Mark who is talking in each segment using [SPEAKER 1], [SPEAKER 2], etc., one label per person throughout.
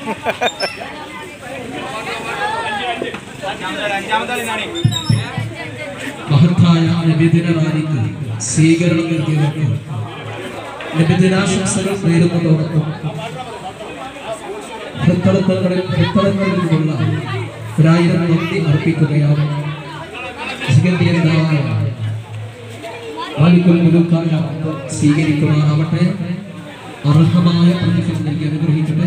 [SPEAKER 1] മഹത്തായ നബിദിന റാലിക്ക് സ്വീകരണം നൽകിയവർക്ക് നബിദിനാശംസകൾ നേരുന്നതോടൊപ്പം ഹൃത്തളങ്ങളിൽ ഹൃത്തളങ്ങളിൽ നിന്നുള്ള ഒരായിരം നന്ദി അർപ്പിക്കുകയാണ് സ്വീകരിക്കുന്നതായ മാലിക്കുൽ മുലുക്കായ സ്വീകരിക്കുമാറാവട്ടെ അർഹമായ പ്രതിഫലം നൽകി അനുഗ്രഹിക്കട്ടെ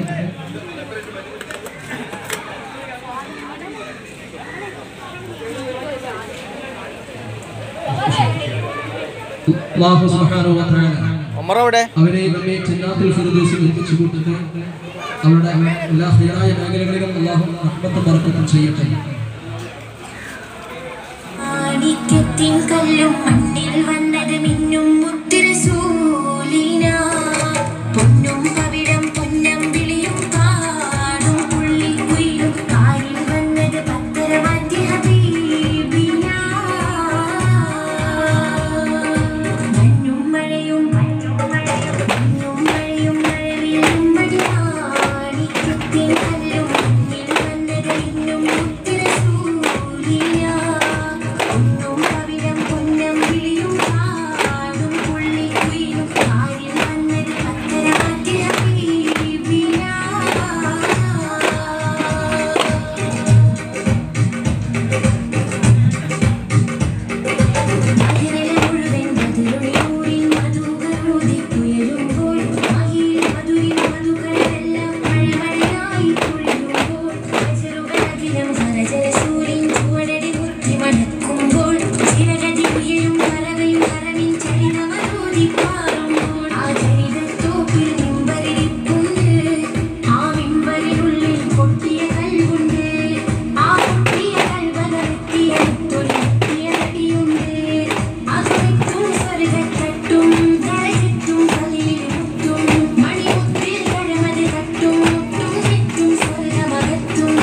[SPEAKER 1] അല്ലാഹു സുബ്ഹാനഹു വ തആല
[SPEAKER 2] ഉമ്മർ എവിടെ
[SPEAKER 1] അവരെ നമ്മെ ജന്നാത്തുൽ ഫിർദൗസിൽ എത്തിച്ചു കൂട്ടട്ടെ അവരുടെ എല്ലാ ഹൈറായ മേഖലകളിലും അല്ലാഹു റഹ്മത്തും ബറക്കത്തും ചെയ്യട്ടെ
[SPEAKER 3] മാണിക്യത്തിൻ കല്ലും മണ്ണിൽ വന്നത് മിന്നും മുത്തിരസൂൽ